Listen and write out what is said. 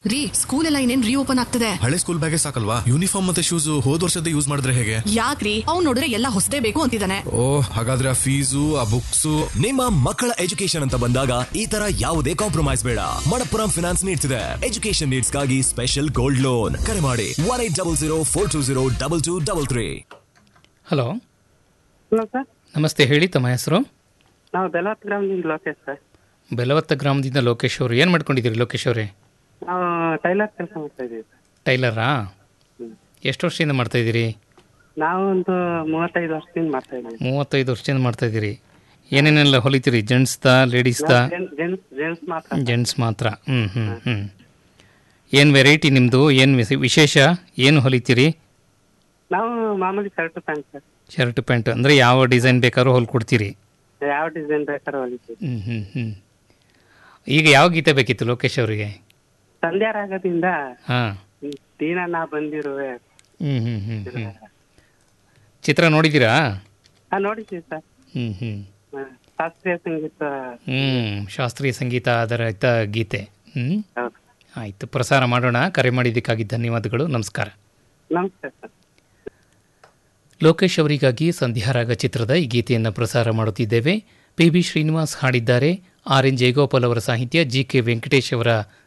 ರೀ ಸ್ಕೂಲ್ ಎಲ್ಲ ಇನ್ನೇನ್ ರೀಓಪನ್ ಆಗ್ತದೆ ಹಳೆ ಸ್ಕೂಲ್ ಬ್ಯಾಗೇ ಸಾಕಲ್ವಾ ಯೂನಿಫಾರ್ಮ್ ಮತ್ತೆ ಶೂಸ್ ಹೋದ್ ವರ್ಷದ ಯೂಸ್ ಮಾಡಿದ್ರೆ ಹೇಗೆ ಯಾಕ್ರಿ ಅವ್ನ್ ನೋಡಿದ್ರೆ ಎಲ್ಲ ಹೊಸದೇ ಬೇಕು ಅಂತಿದ್ದಾನೆ ಓ ಹಾಗಾದ್ರೆ ಆ ಫೀಸು ಆ ಬುಕ್ಸು ನಿಮ್ಮ ಮಕ್ಕಳ ಎಜುಕೇಶನ್ ಅಂತ ಬಂದಾಗ ಈ ತರ ಯಾವುದೇ ಕಾಂಪ್ರಮೈಸ್ ಬೇಡ ಮಣಪ್ಪುರಂ ಫಿನಾನ್ಸ್ ನೀಡ್ಸ್ ಇದೆ ಎಜುಕೇಶನ್ ನೀಡ್ಸ್ ಗಾಗಿ ಸ್ಪೆಷಲ್ ಗೋಲ್ಡ್ ಲೋನ್ ಕರೆ ಮಾಡಿ one eight double zero four two zero double two double three hello hello sir ನಮಸ್ತೆ ಹೇಳಿ ತಮ್ಮ ಹೆಸರು ನಾವು ಬೆಲವತ್ ಗ್ರಾಮದಿಂದ ಲೋಕೇಶ್ ಸರ್ ಬೆಲವತ್ತ ಗ್ರಾಮದಿಂದ ಲೋಕೇಶ್ ಅವರು ಏನು ಮಾಡ್ಕೊಂಡಿದ್ದೀರಿ ಲೋಕೇಶ್ ಅವರೇ ನಾವು ಟೈಲರ್ ಕೆಲಸ ಮಾಡ್ತಾ ಇದ್ದೀವಿ ಸರ್ ಟೈಲರಾ ಎಷ್ಟು ವರ್ಷದಿಂದ ಮಾಡ್ತಾ ಇದ್ದೀರಿ ನಾವು ಒಂದು ಮೂವತ್ತೈದು ವರ್ಷದಿಂದ ಮಾಡ್ತಾ ಇದ್ದೀವಿ ಮೂವತ್ತೈದು ವರ್ಷದಿಂದ ಮಾಡ್ತಾ ಇದ್ದೀರಿ ಏನೇನೆಲ್ಲ ಹೊಲಿತೀರಿ ಜೆಂಟ್ಸ್ದ ಲೇಡೀಸ್ದ ಜೆಂಟ್ಸ್ ಜೆಂಟ್ಸ್ ಮಾತ್ರ ಜೆಂಟ್ಸ್ ಮಾತ್ರ ಹ್ಞೂ ಹ್ಞೂ ಹ್ಞೂ ಏನು ವೆರೈಟಿ ನಿಮ್ಮದು ಏನು ವಿಶೇಷ ಏನು ಹೊಲಿತೀರಿ ನಾವು ಮಾಮೂಲಿ shirt pant sir shirt pant ಅಂದರೆ ಯಾವ ಡಿಸೈನ್ ಬೇಕಾದ್ರೂ ಹೊಲ್ಕೊಡ್ತೀರಿ ಯಾವ ಡಿಸೈನ್ ಬೇಕಾದ್ರೂ ಹೊಲಿತೀವಿ ಹ್ಞೂ ಹ್ಞೂ ಹ್ಞೂ ಈಗ ಯಾವ ಗೀತೆ ಬೇಕಿತ್ತು ಲೋಕೇಶ್ ಅವರಿಗೆ ಸಂಧ್ಯಾ ರಾಗದಿಂದ ಹಾಂ ದೀನ ನಾ ಬಂದಿರುವೆ ಹ್ಞೂ ಹ್ಞೂ ಹ್ಞೂ ಹ್ಞೂ ಚಿತ್ರ ನೋಡಿದ್ದೀರಾ ಹಾ ನೋಡಿದ್ದೀವಿ ಸರ್ ಹ್ಞೂ ಹ್ಞೂ ಹಾ, ಶಾಸ್ತ್ರೀಯ ಸಂಗೀತ ಹ್ಞೂ ಶಾಸ್ತ್ರೀಯ ಸಂಗೀತ ಆಧಾರಿತ ಗೀತೆ ಹ್ಞೂ ಹೌದು ಆಯಿತು ಪ್ರಸಾರ ಮಾಡೋಣ ಕರೆ ಮಾಡಿದ್ದಕ್ಕಾಗಿ ಧನ್ಯವಾದಗಳು ನಮಸ್ಕಾರ ನಮಸ್ತೆ ಸರ್ ಲೋಕೇಶ್ ಅವರಿಗಾಗಿ ಸಂಧ್ಯಾರಾಗ ಚಿತ್ರದ ಈ ಗೀತೆಯನ್ನು ಪ್ರಸಾರ ಮಾಡುತ್ತಿದ್ದೇವೆ ಪಿ ಬಿ ಶ್ರೀನಿವಾಸ್ ಹಾಡಿದ್ದಾರೆ ಆರ್ ಎನ್ ಜಯಗೋಪಾಲ್ ಅವರ ಸಾಹಿತ್ಯ ಜಿ ಕೆ ವೆಂಕಟೇಶ್ ಅವರ